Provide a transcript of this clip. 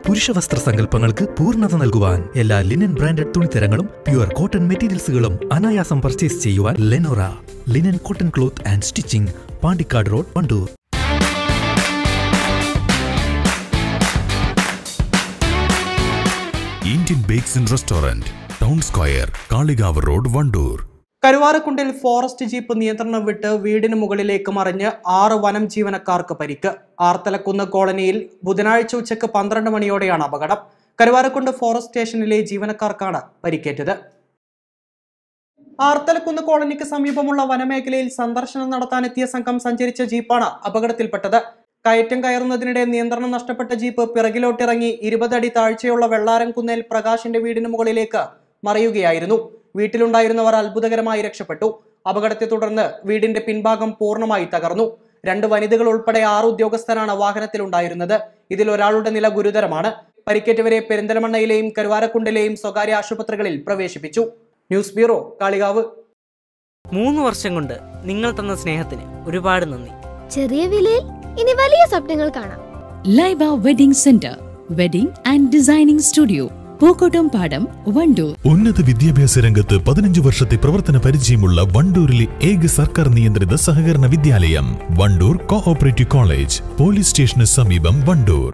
പുരുഷ വസ്ത്ര സങ്കല്പങ്ങൾക്ക് പൂർണ്ണത നൽകുവാൻ എല്ലാ ലിനൻ ബ്രാൻഡഡ് തുണിത്തരങ്ങളും പ്യുവർ കോട്ടൺ മെറ്റീരിയൽസുകളും അനായാസം പർച്ചേസ് ചെയ്യുവാൻ Lenora linen cotton cloth and stitching Pandikkad road Wandoor Indian bakes and restaurant town square Kalikavu road Wandoor കരുവാരക്കുണ്ടിൽ ഫോറസ്റ്റ് ജീപ്പ് നിയന്ത്രണം വിട്ട് വീടിന് മുകളിലേക്ക് മറിഞ്ഞ് ആറ് വനം ജീവനക്കാർക്ക് പരിക്ക് ആർത്തലക്കുന്ന് കോളനിയിൽ ബുധനാഴ്ച ഉച്ചയ്ക്ക് പന്ത്രണ്ട് മണിയോടെയാണ് അപകടം കരുവാരക്കുണ്ട് ഫോറസ്റ്റ് സ്റ്റേഷനിലെ ജീവനക്കാർക്കാണ് പരിക്കേറ്റത് ആർത്തലക്കുന്ന് കോളനിക്ക് സമീപമുള്ള വനമേഖലയിൽ സന്ദർശനം നടത്താനെത്തിയ സംഘം സഞ്ചരിച്ച ജീപ്പാണ് അപകടത്തിൽപ്പെട്ടത് കയറ്റം കയറുന്നതിനിടെ നിയന്ത്രണം നഷ്ടപ്പെട്ട ജീപ്പ് പിറകിലോട്ടിറങ്ങി ഇരുപതടി താഴ്ചയുള്ള വെള്ളാരം കുന്നേൽ പ്രകാശിന്റെ വീടിന് മുകളിലേക്ക് മറിയുകയായിരുന്നു വീട്ടിലുണ്ടായിരുന്നവർ അത്ഭുതകരമായി രക്ഷപ്പെട്ടു അപകടത്തെ തുടർന്ന് വീടിന്റെ പിൻഭാഗം പൂർണ്ണമായി തകർന്നു രണ്ട് വനിതകൾ ഉൾപ്പെടെ ആറ് ഉദ്യോഗസ്ഥരാണ് വാഹനത്തിലുണ്ടായിരുന്നത് ഇതിൽ ഒരാളുടെ നില ഗുരുതരമാണ് പരിക്കേറ്റവരെ പെരിന്തൽമണ്ണയിലെയും കരുവാരക്കുണ്ടിലെയും സ്വകാര്യ ആശുപത്രികളിൽ പ്രവേശിപ്പിച്ചു ന്യൂസ് ബ്യൂറോ കാളികാവ് മൂന്ന് വർഷം കൊണ്ട് നിങ്ങൾ തന്ന സ്നേഹത്തിന് ഒരുപാട് നന്ദി ചെറിയ വിലയിൽ ഇനി വലിയ സ്വപ്നങ്ങൾ കാണാം Laiba wedding centre wedding and designing studio Pookkottumpadam Wandoor ഉന്നത വിദ്യാഭ്യാസ രംഗത്ത് പതിനഞ്ച് വർഷത്തെ പ്രവർത്തന പരിചയമുള്ള വണ്ടൂരിലെ ഏക സർക്കാർ നിയന്ത്രിത സഹകരണ വിദ്യാലയം വണ്ടൂർ കോഓപ്പറേറ്റീവ് കോളേജ് പോലീസ് സ്റ്റേഷന് സമീപം വണ്ടൂർ